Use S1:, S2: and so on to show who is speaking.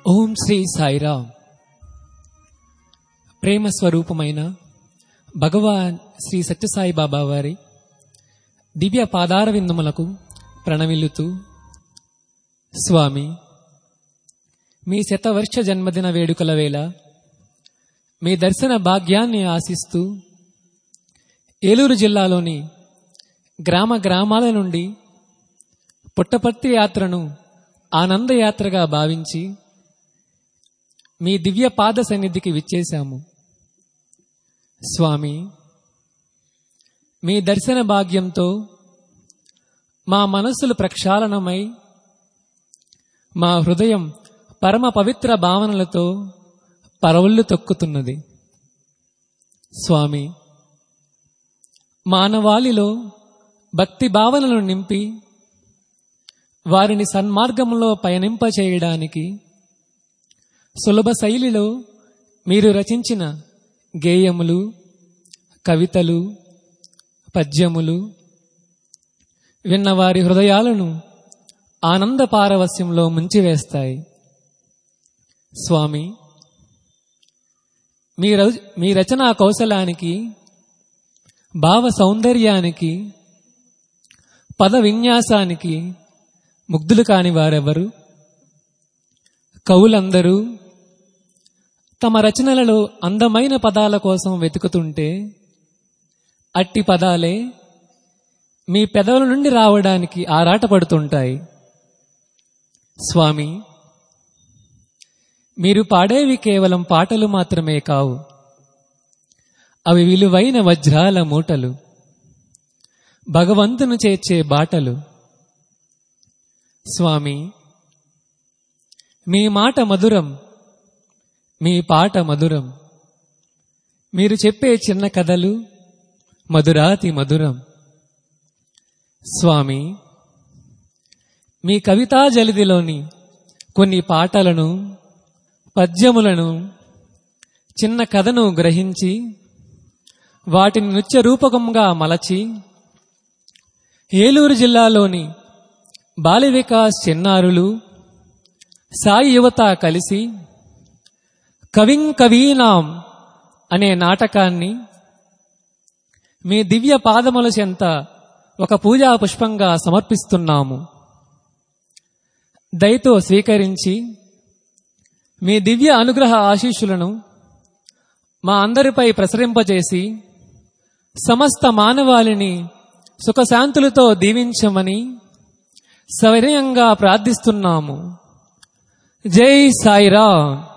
S1: ఓం శ్రీ సాయిరామ్ ప్రేమ స్వరూపమైన భగవాన్ శ్రీ సత్యసాయి బాబా వారి దివ్య పాదార విందములకు ప్రణమిల్లుతూ స్వామి మీ శతవర్ష జన్మదిన వేడుకల వేళ మీ దర్శన భాగ్యాన్ని ఆశిస్తూ ఏలూరు జిల్లాలోని గ్రామ గ్రామాల నుండి పుట్టపర్తి యాత్రను ఆనందయాత్రగా భావించి మీ దివ్య పాద సన్నిధికి విచ్చేశాము స్వామి మీ దర్శన భాగ్యంతో మా మనస్సులు ప్రక్షాళనమై మా హృదయం పరమ పవిత్ర భావనలతో పరవళ్ళు తొక్కుతున్నది స్వామి మానవాళిలో భక్తి భావనలను నింపి వారిని సన్మార్గంలో పయనింపచేయడానికి సులభ శైలిలో మీరు రచించిన గేయములు కవితలు పద్యములు విన్నవారి హృదయాలను ఆనంద పారవస్యంలో ముంచివేస్తాయి స్వామి మీ ర- మీ రచనా కౌశలానికి భావ సౌందర్యానికి పద విన్యాసానికి ముగ్ధులు కాని వారెవరు కవులందరూ తమ రచనలలో అందమైన పదాల కోసం వెతుకుతుంటే అట్టి పదాలే మీ పెదవుల నుండి రావడానికి ఆరాటపడుతుంటాయి స్వామి మీరు పాడేవి కేవలం పాటలు మాత్రమే కావు అవి విలువైన వజ్రాల మూటలు భగవంతును చేర్చే బాటలు స్వామి మీ మాట మధురం మీ పాట మధురం మీరు చెప్పే చిన్న కథలు మధురాతి మధురం స్వామి మీ కవితా జలిదిలోని కొన్ని పాటలను పద్యములను చిన్న కథను గ్రహించి వాటిని నృత్య రూపకంగా మలచి ఏలూరు జిల్లాలోని బాల వికాస్ చిన్నారులు సాయి యువత కలిసి కవిం కవీనాం అనే నాటకాన్ని మీ దివ్య పాదముల చెంత ఒక పూజా పుష్పంగా సమర్పిస్తున్నాము దయతో స్వీకరించి మీ దివ్య అనుగ్రహ ఆశీస్సులను మా అందరిపై ప్రసరింపజేసి సమస్త మానవాళిని సుఖశాంతులతో దీవించమని సవినయంగా ప్రార్థిస్తున్నాము జై సాయిరామ్